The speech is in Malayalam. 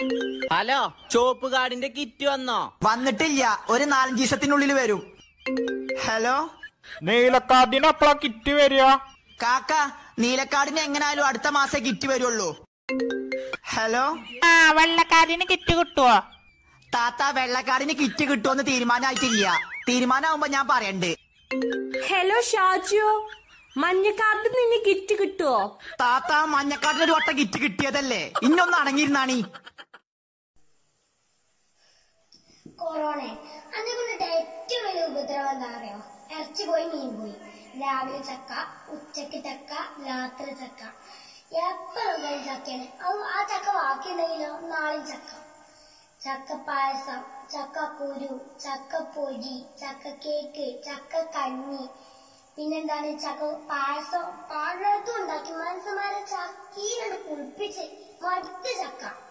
ഹലോ ചോപ്പ് കാർഡിന്റെ കിറ്റ് വന്നോ വന്നിട്ടില്ല ഒരു നാലഞ്ച് ദിവസത്തിനുള്ളിൽ വരും ഹലോ നീലക്കാർഡിന് എപ്പോഴാ കിറ്റ് വരിക കാക്ക നീലക്കാടിന് എങ്ങനായാലും അടുത്ത മാസേ കിറ്റ് വരുള്ളൂ ഹലോ ആ വെള്ളക്കാർഡിന് കിറ്റ് കിട്ടുവോ താത്ത വെള്ളക്കാടിന് കിറ്റ് കിട്ടുമെന്ന് തീരുമാനമായിട്ടില്ല തീരുമാനമാകുമ്പോ ഞാൻ പറയണ്ട് ഹലോ ഷാജു മഞ്ഞക്കാർഡിൽ നിന്ന് കിറ്റ് കിട്ടുവോ താത്ത മഞ്ഞക്കാടിന് ഒരു വട്ടം കിറ്റ് കിട്ടിയതല്ലേ ഇന്നൊന്ന് അടങ്ങിയിരുന്നാണീ കൊറോണ അന്നെ കൊണ്ടിട്ട് ഏറ്റവും വലിയ ഉപദ്രവം എന്താ അറിയോ ഇറച്ചി പോയി മീൻ പോയി രാവിലെ ചക്ക ഉച്ചക്ക് ചക്ക രാത്രി ചക്ക എപ്പോ നോക്കിയാലും ചക്കയാണ് അത് ആ ചക്ക ബാക്കിയുണ്ടെങ്കിലോ നാളെയും ചക്ക ചക്ക പായസം ചക്ക കുരു ചക്ക പൊരി ചക്ക കേക്ക് ചക്ക കഞ്ഞി പിന്നെന്താണ് ചക്ക പായസം പലതും ഉണ്ടാക്കി മനസ്സുമാരെ ചക്കീനോട് കുളിപ്പിച്ച് മടുത്ത ചക്ക